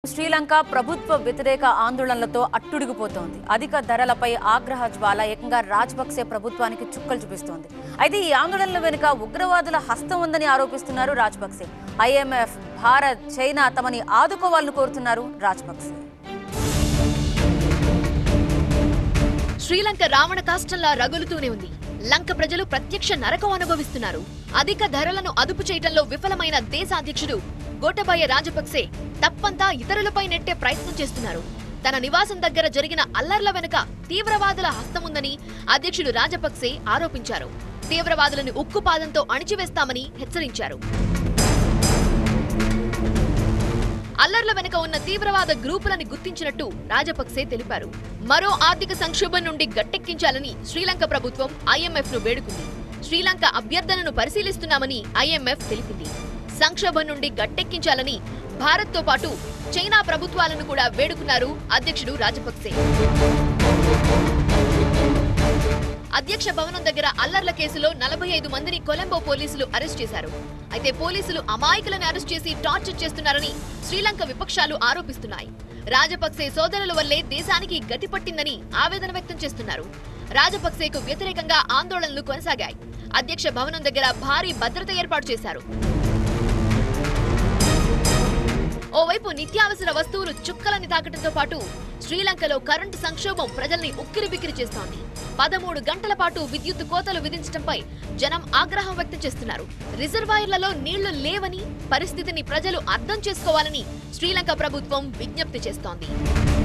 శ్రీలంక ప్రభుత్వ వ్యతిరేక ఆందోళనలతో అట్టుడిగిపోతోంది అధిక ధరలపై ఆగ్రహ జ్వాల ఏకంగా రాజపక్సే ప్రభుత్వానికి చుక్కలు చూపిస్తోంది అయితే ఈ ఆందోళనల వెనుక ఉగ్రవాదుల హస్తం ఉందని ఆరోపిస్తున్నారు రాజపక్సే ఐఎంఎఫ్ భారత్ చైనా తమని ఆదుకోవాలని కోరుతున్నారు రాజపక్సే శ్రీలంక రావణ కాష్టంలా రగులుతూనే ఉంది లంక ప్రజలు ప్రత్యక్ష నరకం అనుభవిస్తున్నారు అధిక ధరలను అదుపు చేయడంలో విఫలమైన దేశ అధ్యక్షుడు గోటబాయ రాజపక్సే తప్పంతా ఇతరులపై నెట్టే ప్రయత్నం చేస్తున్నారు తన నివాసం దగ్గర జరిగిన అల్లర్ల వెనుక తీవ్రవాదుల హస్తముందని అధ్యక్షుడు రాజపక్సే ఆరోపించారు తీవ్రవాదులను ఉక్కుపాదంతో అణిచివేస్తామని హెచ్చరించారు అల్లర్ల వెనుక ఉన్న తీవ్రవాద గ్రూపులని గుర్తించినట్టు రాజపక్సే తెలిపారు మరో ఆర్థిక సంక్షోభం నుండి గట్టెక్కించాలని శ్రీలంక ప్రభుత్వం ఐఎంఎఫ్ ను వేడుకుంది శ్రీలంక అభ్యర్థనను పరిశీలిస్తున్నామని ఐఎంఎఫ్ తెలిపింది సంక్షోభం నుండి గట్టెక్కించాలని భారత్ తో పాటు చైనా ప్రభుత్వాలను కూడా వేడుకున్నారు అధ్యక్షుడు రాజపక్సే అధ్యక్ష భవనం దగ్గర అల్లర్ల కేసులో నలభై ఐదు మందిని కొలంబో పోలీసులు అరెస్ట్ చేశారు అయితే పోలీసులు అమాయకులను అరెస్ట్ చేసి టార్చర్ చేస్తున్నారని శ్రీలంక విపక్షాలు ఆరోపిస్తున్నాయి రాజపక్సే సోదరుల వల్లే దేశానికి గతి పట్టిందని ఆవేదన వ్యక్తం చేస్తున్నారు రాజపక్సేకు వ్యతిరేకంగా ఆందోళనలు కొనసాగాయి అధ్యక్ష భవనం దగ్గర భారీ భద్రత ఏర్పాటు చేశారు ఓవైపు నిత్యావసర వస్తువులు చుక్కలని తాకటంతో పాటు శ్రీలంకలో కరెంటు సంక్షోభం ప్రజల్ని ఉక్కిరిబిక్కిరి చేస్తోంది పదమూడు గంటల పాటు విద్యుత్ కోతలు విధించడంపై జనం ఆగ్రహం వ్యక్తం చేస్తున్నారు రిజర్వాయర్లలో నీళ్లు లేవని పరిస్థితిని ప్రజలు అర్థం చేసుకోవాలని శ్రీలంక ప్రభుత్వం విజ్ఞప్తి చేస్తోంది